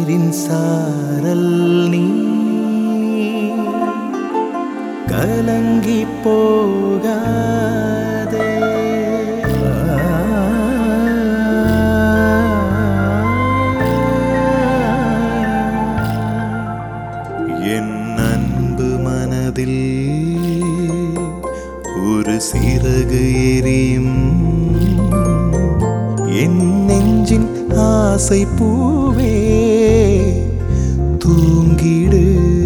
காஷ்மீரின் சாரல் நீ கலங்கி போகாதே என் அன்பு மனதில் ஒரு சிறகு எரியும் என் நெஞ்சின் ஆசை பூவே தூங்கிடு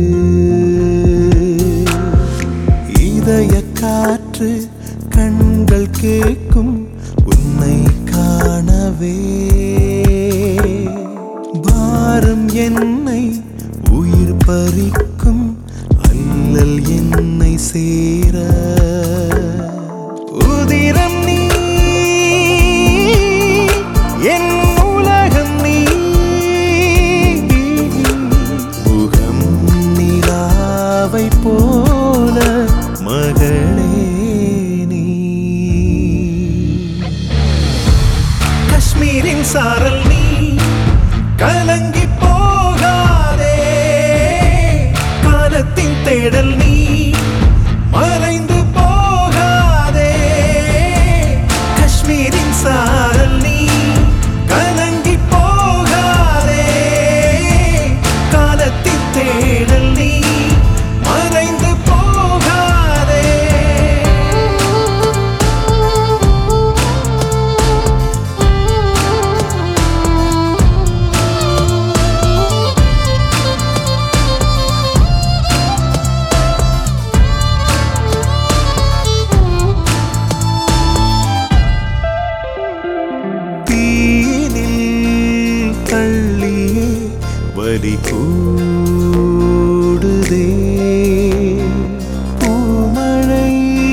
இதய காற்று கண்கள் கேட்கும் உன்னை காணவே பாரம் என்னை உயிர் பறிக்கும் அல்லல் என்னை சேர உதிரம் நீ என் உலகம் நீ முகம் நிலாவை போல மகளே நீ காஷ்மீரின் சாரல் நீ கலங்கி போகாதே காலத்தின் தேடல் நீ மறைந்து போகாதே காஷ்மீரின் சாரல் நீ கலங்கி போகாதே காலத்தின் தேடல் நீ மறைந்து போகாதே தீனில் தள்ளியே வலி கூடுதே பூமழை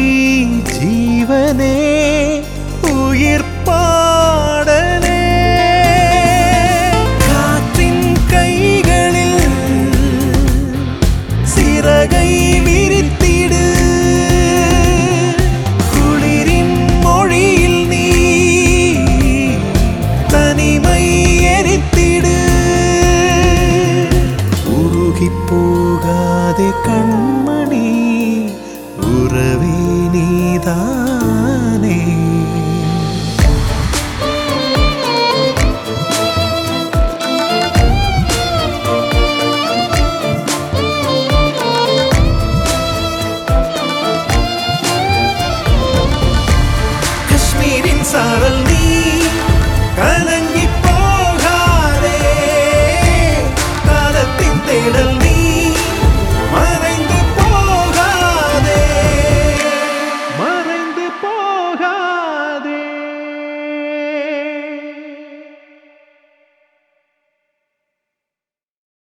ஜீவனே உயிர் பாடலே காற்றின் கைகளில் சிறகை விரித்திடு குளிரின் மொழியில் நீ தனிமை எரித்திடு உருகி போகாதே கண்மணி உறவே நீதானே காஷ்மீரின் சாரல்